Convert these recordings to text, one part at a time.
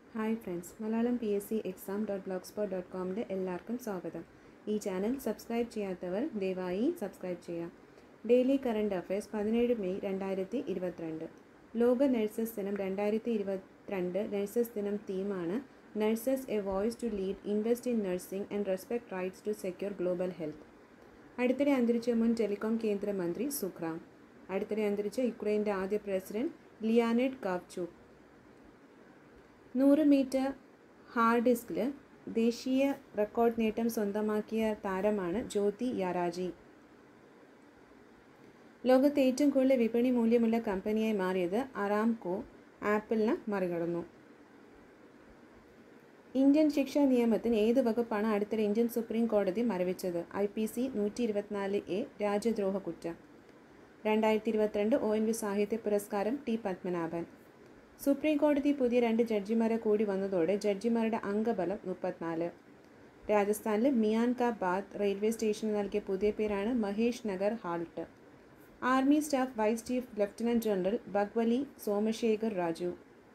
hi friends Malayalam P S C exam dot blog spot dot കോമിൻ്റെ എല്ലാവർക്കും സ്വാഗതം ഈ ചാനൽ സബ്സ്ക്രൈബ് ചെയ്യാത്തവർ ദയവായി സബ്സ്ക്രൈബ് ചെയ്യാം ഡെയിലി കറണ്ട് അഫയേഴ്സ് പതിനേഴ് മെയ് രണ്ടായിരത്തി ഇരുപത്തിരണ്ട് ലോക നഴ്സസ് ദിനം രണ്ടായിരത്തി ഇരുപത്തിരണ്ട് നഴ്സസ് ദിനം തീമാണ് nurses a voice to lead invest in nursing and respect rights to secure global health അടുത്തിടെ അന്തരിച്ച മുൻ ടെലികോം കേന്ദ്രമന്ത്രി സുഖ്രാം അടുത്തിടെ അന്തരിച്ച യുക്രൈൻ്റെ ആദ്യ പ്രസിഡന്റ് ലിയാനെഡ് കാവ്ചൂക്ക് നൂറ് മീറ്റർ ഹാർഡ് ഡിസ്കിൽ ദേശീയ റെക്കോർഡ് നേട്ടം സ്വന്തമാക്കിയ താരമാണ് ജ്യോതി യാരാജി ലോകത്തെ ഏറ്റവും കൂടുതൽ വിപണി മൂല്യമുള്ള കമ്പനിയായി മാറിയത് അറാംകോ ആപ്പിളിന് മറികടന്നു ഇന്ത്യൻ ശിക്ഷാ നിയമത്തിന് ഏത് വകുപ്പാണ് അടുത്തിടെ ഇന്ത്യൻ സുപ്രീം കോടതി മരവിച്ചത് ഐ പി സി നൂറ്റി ഇരുപത്തിനാല് എ രാജ്യദ്രോഹ കുറ്റം രണ്ടായിരത്തി ഇരുപത്തിരണ്ട് ഒ എൻ വി സാഹിത്യ പുരസ്കാരം ടി പത്മനാഭൻ സുപ്രീം കോടതി പുതിയ രണ്ട് ജഡ്ജിമാരെ കൂടി വന്നതോടെ ജഡ്ജിമാരുടെ അംഗബലം മുപ്പത്തിനാല് രാജസ്ഥാനിലെ മിയാൻകാബാദ് റെയിൽവേ സ്റ്റേഷന് നൽകിയ പുതിയ പേരാണ് Mahesh Nagar halt army staff vice chief lieutenant general ഭഗ്വലി സോമശേഖർ രാജു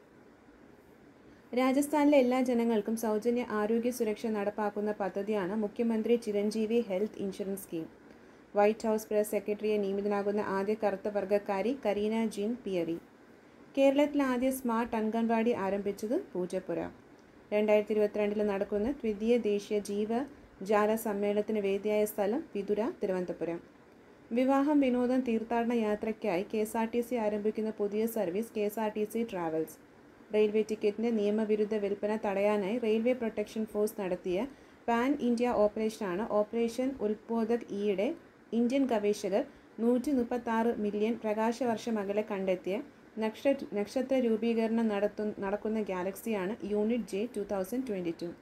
രാജസ്ഥാനിലെ എല്ലാ ജനങ്ങൾക്കും സൗജന്യ ആരോഗ്യ സുരക്ഷ നടപ്പാക്കുന്ന പദ്ധതിയാണ് മുഖ്യമന്ത്രി Chiranjeevi health insurance scheme white house press സെക്രട്ടറിയെ നിയമിതനാകുന്ന ആദ്യ കറുത്ത വർഗ്ഗക്കാരി കരീന ജിൻ പിയറി കേരളത്തിൽ ആദ്യ സ്മാർട്ട് അംഗൻവാടി ആരംഭിച്ചത് പൂജപ്പുര രണ്ടായിരത്തി ഇരുപത്തിരണ്ടിൽ നടക്കുന്ന ദ്വിതീയ ദേശീയ ജീവജാല സമ്മേളനത്തിന് വേദിയായ സ്ഥലം വിതുര തിരുവനന്തപുരം വിവാഹം വിനോദം തീർത്ഥാടന യാത്രയ്ക്കായി K S R T C ആരംഭിക്കുന്ന പുതിയ service K S R T C travels railway ടിക്കറ്റിൻ്റെ നിയമവിരുദ്ധ വിൽപ്പന തടയാനായി റെയിൽവേ പ്രൊട്ടക്ഷൻ ഫോഴ്സ് നടത്തിയ പാൻ ഇന്ത്യ ഓപ്പറേഷനാണ് ഓപ്പറേഷൻ ഉൽബോധക് ഇയുടെ ഇന്ത്യൻ ഗവേഷകർ നൂറ്റി മുപ്പത്താറ് മില്യൺ പ്രകാശവർഷം അകലെ കണ്ടെത്തിയ നക്ഷത്ര നക്ഷത്ര രൂപീകരണം നടത്തു നടക്കുന്ന ഗാലക്സിയാണ് unit J two thousand twenty two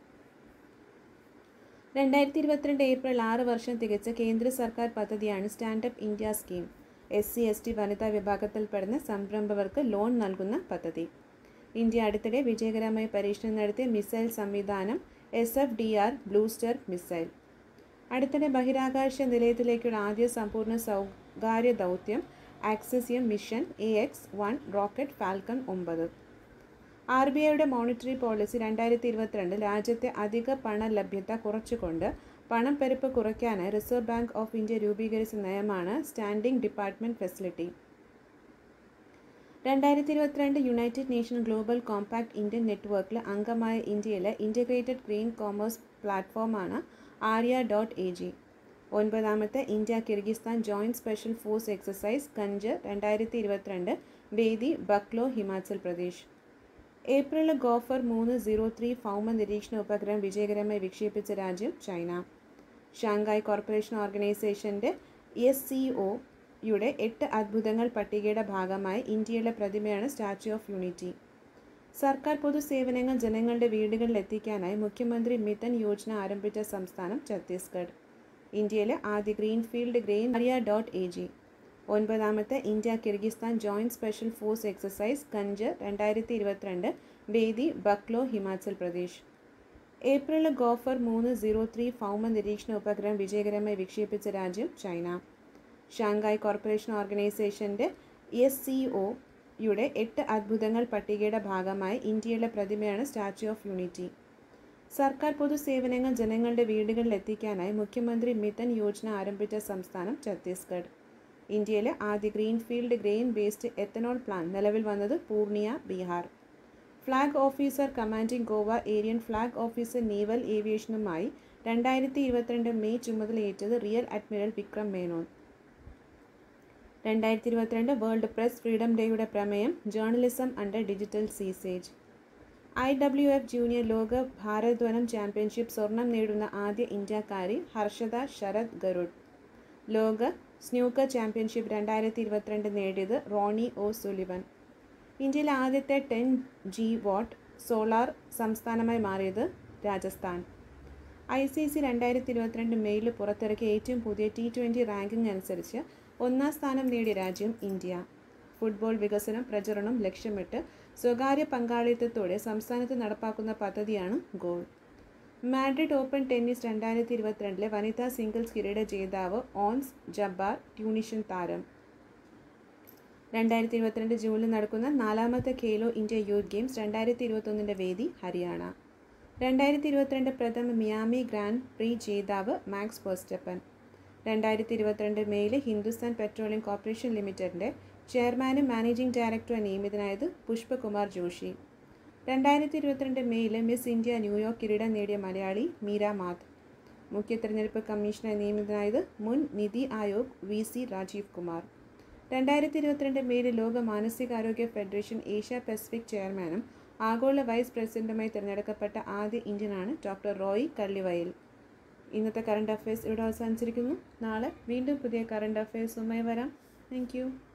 രണ്ടായിരത്തി ഇരുപത്തിരണ്ട് ഏപ്രിൽ ആറ് വർഷം തികച്ച കേന്ദ്ര സർക്കാർ പദ്ധതിയാണ് stand up India scheme S C S T വനിതാ വിഭാഗത്തിൽപ്പെടുന്ന സംരംഭകർക്ക് ലോൺ നൽകുന്ന പദ്ധതി ഇന്ത്യ അടുത്തിടെ വിജയകരമായി പരീക്ഷണം നടത്തിയ മിസൈൽ സംവിധാനം S F D R booster missile അടുത്തിടെ ബഹിരാകാശ നിലയത്തിലേക്കുള്ള ആദ്യ സമ്പൂർണ്ണ സ്വകാര്യ ദൗത്യം Axiom mission A X one rocket Falcon ഒമ്പത് ആർ ബി ഐയുടെ മോണിറ്ററി പോളിസി രണ്ടായിരത്തി ഇരുപത്തിരണ്ട് രാജ്യത്തെ അധിക പണ ലഭ്യത കുറച്ചുകൊണ്ട് പണം പെരുപ്പ് കുറയ്ക്കാനായി റിസർവ് ബാങ്ക് ഓഫ് ഇന്ത്യ രൂപീകരിച്ച നയമാണ് സ്റ്റാൻഡിംഗ് ഡിപ്പാർട്ട്മെൻറ്റ് ഫെസിലിറ്റി രണ്ടായിരത്തി ഇരുപത്തിരണ്ട് united nation global compact Indian നെറ്റ്വർക്കിൽ അംഗമായ ഇന്ത്യയിലെ ഇൻ്റഗ്രേറ്റഡ് ഗ്രീൻ കോമേഴ്സ് പ്ലാറ്റ്ഫോമാണ് ആര്യ ഡോട്ട് എ ജി ഒൻപതാമത്തെ India Kyrgyzstan joint special force exercise കഞ്ച് രണ്ടായിരത്തി ഇരുപത്തിരണ്ട് വേദി ബക്ലോ ഹിമാചൽ പ്രദേശ് ഏപ്രിലിൽ ഗോഫർ മൂന്ന് സീറോ ത്രീ ഭൗമ നിരീക്ഷണ ഉപഗ്രഹം വിജയകരമായി വിക്ഷേപിച്ച രാജ്യം ചൈന ഷാങ്കായ് കോർപ്പറേഷൻ ഓർഗനൈസേഷൻ്റെ എസ് സി ഒ യുടെ എട്ട് അത്ഭുതങ്ങൾ പട്ടികയുടെ ഭാഗമായി ഇന്ത്യയിലെ പ്രതിമയാണ് സ്റ്റാച്യു ഓഫ് യൂണിറ്റി സർക്കാർ പൊതുസേവനങ്ങൾ ജനങ്ങളുടെ വീടുകളിൽ എത്തിക്കാനായി മുഖ്യമന്ത്രി മിതൻ യോജന ആരംഭിച്ച സംസ്ഥാനം ഛത്തീസ്ഗഡ് ഇന്ത്യയിലെ ആദ്യ greenfield grain Arya dot A G ഒൻപതാമത്തെ India Kyrgyzstan joint special force exercise കഞ്ച് രണ്ടായിരത്തി ഇരുപത്തിരണ്ട് വേദി ബക്ലോ ഹിമാചൽ പ്രദേശ് ഏപ്രിലിൽ ഗോഫർ മൂന്ന് സീറോ ത്രീ ഭൗമ നിരീക്ഷണ ഉപഗ്രഹം വിജയകരമായി വിക്ഷേപിച്ച രാജ്യം ചൈന ഷാങ്കായ് കോർപ്പറേഷൻ ഓർഗനൈസേഷൻ്റെ എസ് സി ഒ യുടെ എട്ട് അത്ഭുതങ്ങൾ പട്ടികയുടെ ഭാഗമായി ഇന്ത്യയിലെ പ്രതിമയാണ് സ്റ്റാച്യു ഓഫ് യൂണിറ്റി സർക്കാർ പൊതുസേവനങ്ങൾ ജനങ്ങളുടെ വീടുകളിൽ എത്തിക്കാനായി മുഖ്യമന്ത്രി മിതൻ യോജന ആരംഭിച്ച സംസ്ഥാനം ഛത്തീസ്ഗഡ് ഇന്ത്യയിലെ ആദ്യ greenfield grain based ethanol plant നിലവിൽ വന്നത് Purnia Bihar flag officer commanding Goa area flag officer naval ഏവിയേഷനുമായി രണ്ടായിരത്തി ഇരുപത്തിരണ്ട് മെയ് ചുമതലയേറ്റത് റിയൽ അഡ്മിറൽ വിക്രം മേനോൻ രണ്ടായിരത്തി ഇരുപത്തിരണ്ട് വേൾഡ് പ്രസ് ഫ്രീഡം ഡേയുടെ പ്രമേയം journalism under digital siege I W F junior ലോക ഭാരദ്വനം ചാമ്പ്യൻഷിപ്പ് സ്വർണം നേടുന്ന ആദ്യ ഇന്ത്യക്കാരി ഹർഷദ ശരത് ഗരുഡ് ലോക സ്നൂക്കർ ചാമ്പ്യൻഷിപ്പ് രണ്ടായിരത്തി ഇരുപത്തിരണ്ട് നേടിയത് റോണി ഒ സുലിവൻ ഇന്ത്യയിലെ ആദ്യത്തെ ടെൻ ജി വാട്ട് സോളാർ സംസ്ഥാനമായി മാറിയത് രാജസ്ഥാൻ ഐ സി സി രണ്ടായിരത്തി ഇരുപത്തിരണ്ട് മെയ്യിൽ പുറത്തിറക്കിയ ഏറ്റവും പുതിയ ടി ട്വൻ്റി റാങ്കിംഗ് അനുസരിച്ച് ഒന്നാം സ്ഥാനം നേടിയ രാജ്യം ഇന്ത്യ ഫുട്ബോൾ വികസനം പ്രചരണം ലക്ഷ്യമിട്ട് സ്വകാര്യ പങ്കാളിത്തത്തോടെ സംസ്ഥാനത്ത് നടപ്പാക്കുന്ന പദ്ധതിയാണ് ഗോൾ മാഡ്രിഡ് ഓപ്പൺ ടെന്നീസ് രണ്ടായിരത്തി ഇരുപത്തിരണ്ടിലെ വനിതാ സിംഗിൾസ് കിരീട ജേതാവ് ഓൺസ് ജബ്ബാർ ട്യൂണീഷ്യൻ താരം രണ്ടായിരത്തി ഇരുപത്തിരണ്ട് ജൂണിൽ നടക്കുന്ന നാലാമത്തെ ഖേലോ ഇന്ത്യ യൂത്ത് ഗെയിംസ് രണ്ടായിരത്തി ഇരുപത്തൊന്നിൻ്റെ വേദി ഹരിയാന രണ്ടായിരത്തി ഇരുപത്തിരണ്ട് പ്രഥമ മിയാമി ഗ്രാൻഡ് പ്രീ ജേതാവ് മാക്സ് വേർസ്റ്റപ്പൻ രണ്ടായിരത്തി ഇരുപത്തിരണ്ട് മെയ്യിൽ ഹിന്ദുസ്ഥാൻ പെട്രോളിയം കോർപ്പറേഷൻ ലിമിറ്റഡിൻ്റെ ചെയർമാനും മാനേജിംഗ് ഡയറക്ടറും നിയമിതനായത് പുഷ്പകുമാർ ജോഷി രണ്ടായിരത്തി ഇരുപത്തിരണ്ട് മെയ്യിൽ മിസ് ഇന്ത്യ ന്യൂയോർക്ക് കിരീടം നേടിയ മലയാളി മീര മാത് മുഖ്യ തെരഞ്ഞെടുപ്പ് കമ്മീഷണർ നിയമിതനായത് മുൻ നിതി ആയോഗ് വി സി രാജീവ് കുമാർ രണ്ടായിരത്തി ഇരുപത്തിരണ്ട് മെയ്യിൽ ലോക മാനസികാരോഗ്യ ഫെഡറേഷൻ ഏഷ്യ പസഫിക് ചെയർമാനും ആഗോള വൈസ് പ്രസിഡന്റുമായി തിരഞ്ഞെടുക്കപ്പെട്ട ആദ്യ ഇന്ത്യനാണ് ഡോക്ടർ റോയ് കള്ളിവയൽ ഇന്നത്തെ കറണ്ട് അഫയേഴ്സ് ഇവിടെ അവസാനിച്ചിരിക്കുന്നു നാളെ വീണ്ടും പുതിയ കറണ്ട് അഫയേഴ്സുമായി വരാം താങ്ക്